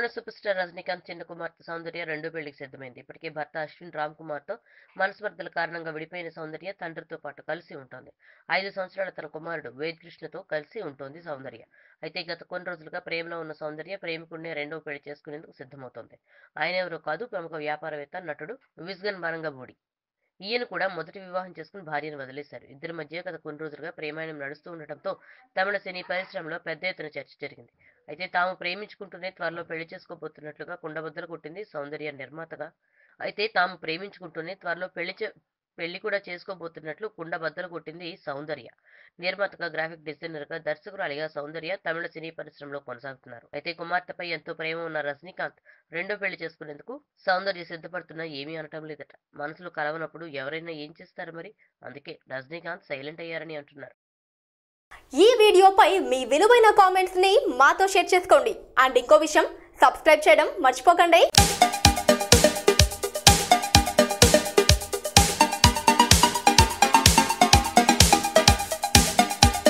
super star Rajinikanth చిన్న కుమార్తె సౌందర్య రెండో పెళ్లికి సిద్ధమైంది ఇప్పటికే భర్త అశ్విన్ రామ్ కుమార్ తో మనస్పర్ధల కారణంగా విడిపోయిన సౌందర్య తండ్రితో పాటు కలిసి ఉంటుంది ఐదు సంవత్సరాల తన కుమారుడు వేద్ కృష్ణతో కలిసి ఉంటుంది సౌందర్య అయితే గత కొన్ని రోజులుగా ప్రేమలో ఉన్న సౌందర్య ప్రేమికుడినే రెండో పెళ్లి చేసుకునేందుకు సిద్ధమవుతోంది ఆయన ఎవరో కాదు ప్రముఖ వ్యాపారవేత్త నటుడు విజ్గన్ బరంగబూడి ఈయన కూడా మొదటి వివాహం చేసుకుని భార్యను వదిలేశారు ఇద్దరి మధ్య గత కొన్ని రోజులుగా ప్రేమాయణం నడుస్తూ ఉండటంతో తమిళ సినీ పరిశ్రమలో పెద్ద ఎత్తున చర్చ జరిగింది అయితే తాము ప్రేమించుకుంటూనే త్వరలో పెళ్లి చేసుకోబోతున్నట్లుగా కుండబద్దలు కొట్టింది సౌందర్య నిర్మాతగా అయితే తాము ప్రేమించుకుంటూనే త్వరలో పెళ్లి చే- పెళ్లి కూడా చేసుకోబోతున్నట్లు కుండబద్దలు కొట్టింది సౌందర్య నిర్మాతగా గ్రాఫిక్ డిజైనర్ గా దర్శకురాలిగా సౌందర్య తమిళ సినీ పరిశ్రమలో కొనసాగుతున్నారు అయితే కుమార్తెపై ఎంతో ప్రేమ ఉన్న రజనీకాంత్ రెండో పెళ్లి చేసుకునేందుకు సౌందర్య సిద్ధపడుతున్నా ఏమీ అనటం లేదట మనసులు కలవనప్పుడు ఎవరైనా ఏం చేస్తారు మరి అందుకే రజనీకాంత్ సైలెంట్ అయ్యారని అంటున్నారు ఈ వీడియోపై మీ విలువైన కామెంట్స్ ని మాతో షేర్ చేసుకోండి అండ్ ఇంకో విషయం సబ్స్క్రైబ్ చేయడం మర్చిపోకండి